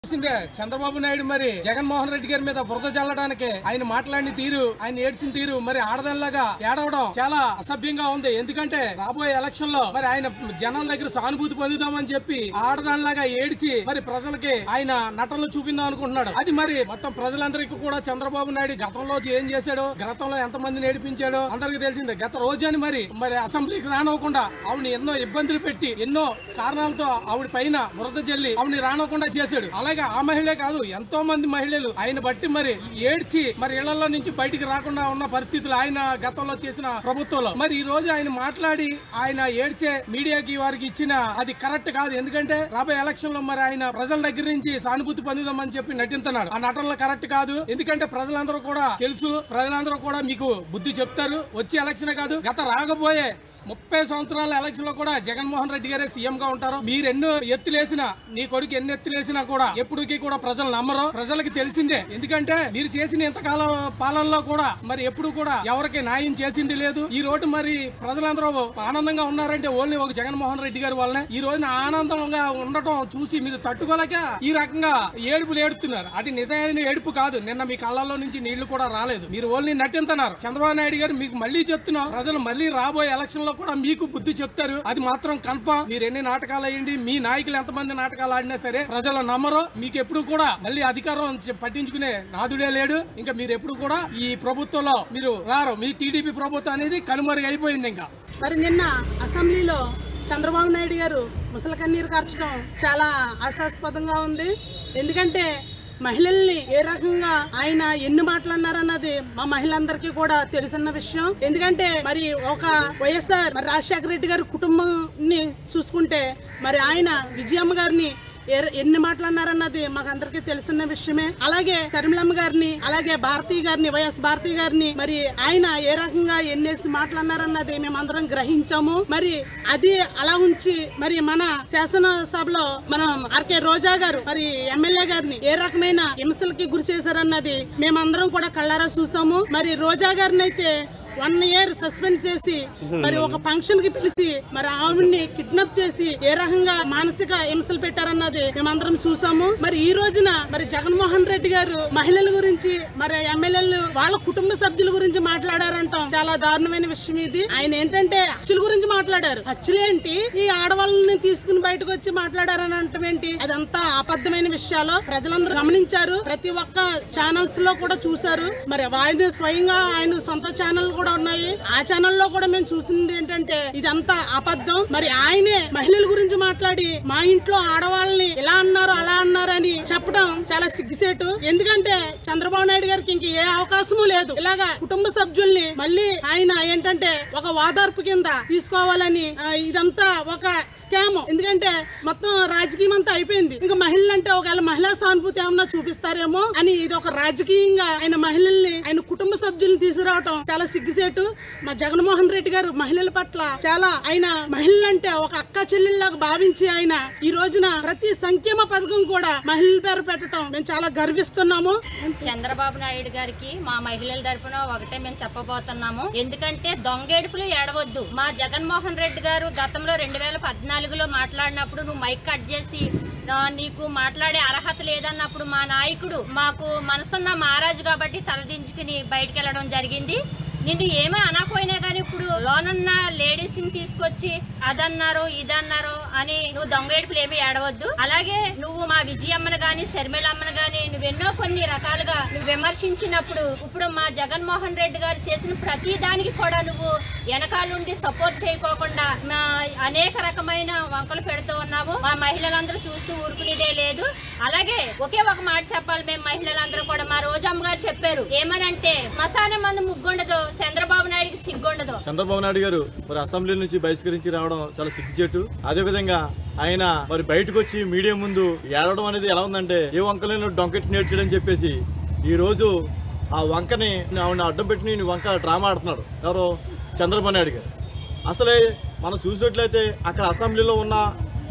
తెలిసిందే చంద్రబాబు నాయుడు మరి జగన్మోహన్ రెడ్డి గారి మీద బురద చల్లడానికి ఆయన మాట్లాడిన తీరు ఆయన ఏడ్చిన తీరు మరి ఆడదానిలాగా ఏడవడం చాలా అసభ్యంగా ఉంది ఎందుకంటే రాబోయే ఎలక్షన్ లో మరి ఆయన జనాల దగ్గర సానుభూతి పొందుదామని చెప్పి ఆడదానిలాగా ఏడిచి మరి ప్రజలకి ఆయన నటనలు చూపిందాం అనుకుంటున్నాడు అది మరి మొత్తం ప్రజలందరికీ కూడా చంద్రబాబు నాయుడు గతంలో ఏం చేశాడో గతంలో ఎంత మందిని ఏడిపించాడో అందరికీ తెలిసిందే గత రోజని మరి మరి అసెంబ్లీకి రానివ్వకుండా ఆవిడ ఎన్నో ఇబ్బందులు పెట్టి ఎన్నో కారణాలతో ఆవిడ పైన బురద జల్లి ఆవిడని రానివ్వకుండా చేశాడు అలాగే ఆ మహిళే కాదు ఎంతో మంది మహిళలు ఆయన బట్టి మరి ఏడ్చి మరి ఇళ్లలో నుంచి బయటికి రాకుండా ఉన్న పరిస్థితులు ఆయన గతంలో చేసిన ప్రభుత్వంలో మరి ఈ రోజు ఆయన మాట్లాడి ఆయన ఏడ్చే మీడియాకి వారికి ఇచ్చిన అది కరెక్ట్ కాదు ఎందుకంటే రాబోయే ఎలక్షన్ లో మరి ఆయన ప్రజల దగ్గర నుంచి సానుభూతి పొందుదామని చెప్పి నటిస్తున్నాడు ఆ నటనలో కరెక్ట్ కాదు ఎందుకంటే ప్రజలందరూ కూడా తెలుసు ప్రజలందరూ కూడా మీకు బుద్ధి చెప్తారు వచ్చే ఎలక్షన్ కాదు గత రాకపోయే ముప్పై సంవత్సరాల ఎలక్షన్ లో కూడా జగన్మోహన్ రెడ్డి గారే సీఎం గా ఉంటారు మీరు ఎన్నో ఎత్తులేసినా నీ కొడుకు ఎన్ని ఎత్తులేసినా కూడా ఎప్పటికీ కూడా ప్రజలు నమ్మరు ప్రజలకి తెలిసిందే ఎందుకంటే మీరు చేసిన ఇంతకాలం పాలనలో కూడా మరి ఎప్పుడు కూడా ఎవరికి న్యాయం చేసింది లేదు ఈ రోజు మరి ప్రజలందరూ ఆనందంగా ఉన్నారంటే ఓన్లీ ఒక జగన్మోహన్ రెడ్డి గారి వల్లనే ఈ రోజున ఆనందంగా ఉండటం చూసి మీరు తట్టుకోలేక ఈ రకంగా ఏడుపులు ఏడుతున్నారు అది నిజమైన ఏడుపు కాదు నిన్న మీ కళ్ళల్లో నుంచి నీళ్లు కూడా రాలేదు మీరు ఓన్లీ నటింతున్నారు చంద్రబాబు నాయుడు గారు మీకు మళ్ళీ చెప్తున్నాం ప్రజలు మళ్ళీ రాబోయే ఎలక్షన్ లో కూడా మీకు బుద్ధి చెప్తారు అది మాత్రం కన్ఫర్మ్ మీరు ఎన్ని నాటకాలు అయ్యండి మీ నాయకులు ఎంతమంది నాటకాలు ఆడినా సరే ప్రజలు నమ్మరు మీకు ఎప్పుడు కూడా మళ్ళీ అధికారం చ- పట్టించుకునే నాదుడే లేడు ఇంకా మీరు ఎప్పుడు కూడా ఈ ప్రభుత్వంలో మీరు రారు మీ టీడీపీ ప్రభుత్వం అనేది కనుమరుగు అయిపోయింది ఇంకా మరి నిన్న అసెంబ్లీలో చంద్రబాబు నాయుడు గారు ముసలి కన్నీరు కార్చడం చాలా ఆశాస్పదంగా ఉంది ఎందుకంటే మహిళల్ని ఏ రకంగా ఆయన ఎన్ని మాట్లాడినారన్నది మా మహిళలందరికీ కూడా తెలిసిన విషయం ఎందుకంటే మరి ఒక వైఎస్ఆర్ మరి రాజశేఖర రెడ్డి గారి కుటుంబాన్ని చూసుకుంటే మరి ఆయన విజయమ్మ గారిని ఏ- ఎన్ని మాట్లాడినారన్నది మాకు అందరికీ తెలిసిన విషయమే అలాగే శర్మిలమ్మ గారిని అలాగే భారతీ గారిని వైఎస్ భారతీ గారిని మరి ఆయన ఏ రకంగా ఎన్నేసి మాట్లాడినారన్నది మేమందరం గ్రహించాము మరి అది అలా ఉంచి మరి మన శాసనసభలో మనం ఆర్కే రోజా గారు మరి ఎమ్మెల్యే గారిని ఏ రకమైన హింసలకి గురి చేశారన్నది మేమందరం కూడా కళ్ళారా చూసాము మరి రోజా గారిని అయితే వన్ ఇయర్ సస్పెండ్ చేసి మరి ఒక ఫంక్షన్ కి పిలిచి మరి ఆవిడ్ని కిడ్నాప్ చేసి ఏ రకంగా మానసిక హింసలు పెట్టారన్నది మేమందరం చూసాము మరి ఈ రోజున మరి జగన్మోహన్ రెడ్డి గారు మహిళల గురించి మరి ఎమ్మెల్యేలు వాళ్ళ కుటుంబ సభ్యుల గురించి మాట్లాడారంటాం చాలా దారుణమైన విషయం ఇది ఆయన ఏంటంటే హత్యల గురించి మాట్లాడారు హత్యలు ఏంటి ఈ ఆడవాళ్ళని తీసుకుని బయటకు వచ్చి మాట్లాడారని అంటాం ఏంటి అదంతా అబద్ధమైన విషయాలు ప్రజలందరూ గమనించారు ప్రతి ఒక్క ఛానల్స్ లో కూడా చూశారు మరి ఆయన స్వయంగా ఆయన సొంత ఛానల్ కూడా ఉన్నాయి ఆ ఛానల్లో కూడా మేము చూసింది ఏంటంటే ఇదంతా అబద్ధం మరి ఆయనే మహిళల గురించి మాట్లాడి మా ఇంట్లో ఆడవాళ్ళని ఇలా అన్నారు అలా అన్నారు అని చెప్పడం చాలా సిగ్గుసేటు ఎందుకంటే చంద్రబాబు నాయుడు గారికి ఇంక ఏ అవకాశము లేదు ఇలాగా కుటుంబ సభ్యుల్ని మళ్ళీ ఆయన ఏంటంటే ఒక వాదార్పు కింద తీసుకోవాలని ఆ, ఇదంతా ఒక స్కామ్ ఎందుకంటే మొత్తం రాజకీయం అంతా అయిపోయింది ఇంకా మహిళలు అంటే ఒకవేళ మహిళా సానుభూతి ఏమన్నా చూపిస్తారేమో అని ఇది ఒక రాజకీయంగా ఆయన మహిళల్ని ఆయన కుటుంబ సభ్యుల్ని తీసుకురావటం చాలా సిగ్గుసేటు మా జగన్మోహన్ రెడ్డి గారు మహిళల పట్ల చాలా ఆయన మహిళలంటే ఒక అక్క చెల్లెల్లాగా భావించి ఆయన ఈ రోజున ప్రతి సంక్షేమ పథకం కూడా మహిళల పేరు పెట్టడం మేము చాలా గర్విస్తున్నాము చంద్రబాబు నాయుడు గారికి మా మహిళల తరపున ఒకటే మేము చెప్పబోతున్నాము ఎందుకంటే దొంగేడుపులు ఏడవద్దు మా జగన్మోహన్ రెడ్డి గారు గతంలో రెండు వేల పద్నాలుగులో మాట్లాడినప్పుడు నువ్వు మైక్ కట్ చేసి "నా- నీకు మాట్లాడే అర్హత లేదన్నప్పుడు మా నాయకుడు మాకు మనసున్న మహారాజు కాబట్టి తలదించుకుని బయటకు వెళ్ళడం జరిగింది నిన్ను ఏమీ అనకపోయినా కానీ ఇప్పుడు లోనున్న లేడీస్ ని తీసుకొచ్చి అదన్నారు ఇదన్నారు అని నువ్వు దొంగేడుపులు ఏమీ ఏడవద్దు అలాగే నువ్వు మా విజయమ్మను గాని శర్మిలమ్మను గాని నువ్వెన్నో కొన్ని రకాలుగా నువ్వు విమర్శించినప్పుడు ఇప్పుడు మా జగన్మోహన్ రెడ్డి గారు చేసిన ప్రతి దానికి కూడా నువ్వు వెనకాల నుండి సపోర్ట్ చేయకోకుండా మా అనేక రకమైన వంకలు పెడుతూ ఉన్నావు మా మహిళలందరూ చూస్తూ ఊరుకునేదే లేదు అలాగే ఒకే ఒక మాట చెప్పాలి మేము మహిళలందరూ కూడా మా రోజమ్మ గారు చెప్పారు ఏమనంటే మసానే మంది ముగ్గుండదు చంద్రబాబు నాయుడికి సిగ్గుండదు చంద్రబాబు నాయుడు గారు మరి అసెంబ్లీ నుంచి బహిష్కరించి రావడం చాలా సిగ్గుచేటు అదే విధంగా ఆయన మరి బయటకు వచ్చి మీడియా ముందు ఏడవడం అనేది ఎలా ఉందంటే ఏ వంకలేను డొంకెట్ నేర్చడని చెప్పేసి ఈ రోజు ఆ వంకని ఆవిడ అడ్డం పెట్టి నీ వంక డ్రామా ఆడుతున్నాడు ఎవరు చంద్రబాబు నాయుడు గారు అసలే మనం చూసినట్లయితే అక్కడ అసెంబ్లీలో ఉన్న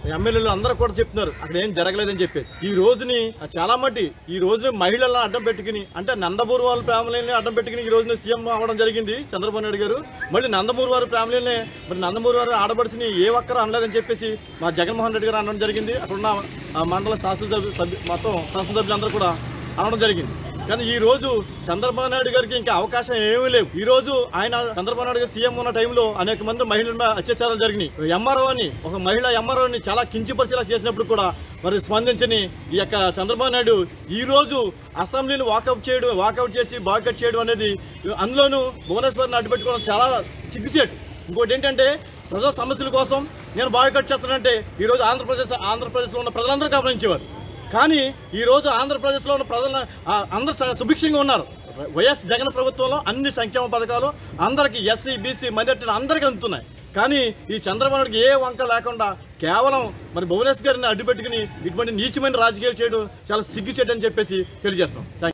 ఎమ్మెల్యేలు అందరూ కూడా చెప్తున్నారు అక్కడ ఏం జరగలేదని చెప్పేసి ఈ రోజుని చాలా మట్టి ఈ రోజుని మహిళలను అడ్డం పెట్టుకుని అంటే నందమూరి వాళ్ళ ఫ్యామిలీని అడ్డం పెట్టుకుని ఈ రోజున సీఎం అవ్వడం జరిగింది చంద్రబాబు నాయుడు గారు మళ్ళీ నందమూరి వారి ఫ్యామిలీని మరి నందమూరి వారు ఆడబడిసిని ఏ ఒక్కరు అనలేదని చెప్పేసి మా జగన్మోహన్ రెడ్డి గారు అనడం జరిగింది అక్కడ ఉన్న ఆ మండల శాసనసభ్యు సభ్యు మొత్తం శాసనసభ్యులందరూ కూడా అనడం జరిగింది కానీ ఈ రోజు చంద్రబాబు నాయుడు గారికి ఇంకా అవకాశం ఏమీ లేవు ఈ రోజు ఆయన చంద్రబాబు నాయుడు గారు సీఎం ఉన్న టైంలో అనేక మంది మహిళల మీద అత్యాచారాలు జరిగినాయి ఎంఆర్ఓ అని ఒక మహిళ ఎంఆర్ఓని చాలా కించిపరిచేలా చేసినప్పుడు కూడా మరి స్పందించని ఈ యొక్క చంద్రబాబు నాయుడు ఈ రోజు అసెంబ్లీని వాకౌట్ చేయడం వాకౌట్ చేసి బాయ్కట్ చేయడం అనేది అందులోనూ భువనేశ్వర్ని అడ్డుపెట్టుకోవడం చాలా చిగ్గుసేటు ఇంకోటి ఏంటంటే ప్రజా సమస్యల కోసం నేను బాయ్కట్ చేస్తానంటే ఈరోజు ఆంధ్రప్రదేశ్ ఆంధ్రప్రదేశ్లో ఉన్న ప్రజలందరూ గమనించేవారు కానీ ఈ రోజు ఆంధ్రప్రదేశ్లో ఉన్న ప్రజల ఆ, అందరూ స- సుభిక్షంగా ఉన్నారు వైఎస్ జగన్ ప్రభుత్వంలో అన్ని సంక్షేమ పథకాలు అందరికీ ఎస్సీ బీసీ మైనార్టీలు అందరికీ అందుతున్నాయి కానీ ఈ చంద్రబాబు నాయుడుకి ఏ వంక లేకుండా కేవలం మరి భువనేశ్వర్ గారిని అడ్డుపెట్టుకుని ఇటువంటి నీచమైన రాజకీయాలు చేయడం చాలా సిగ్గు అని చెప్పేసి తెలియజేస్తాం థ్యాంక్ యూ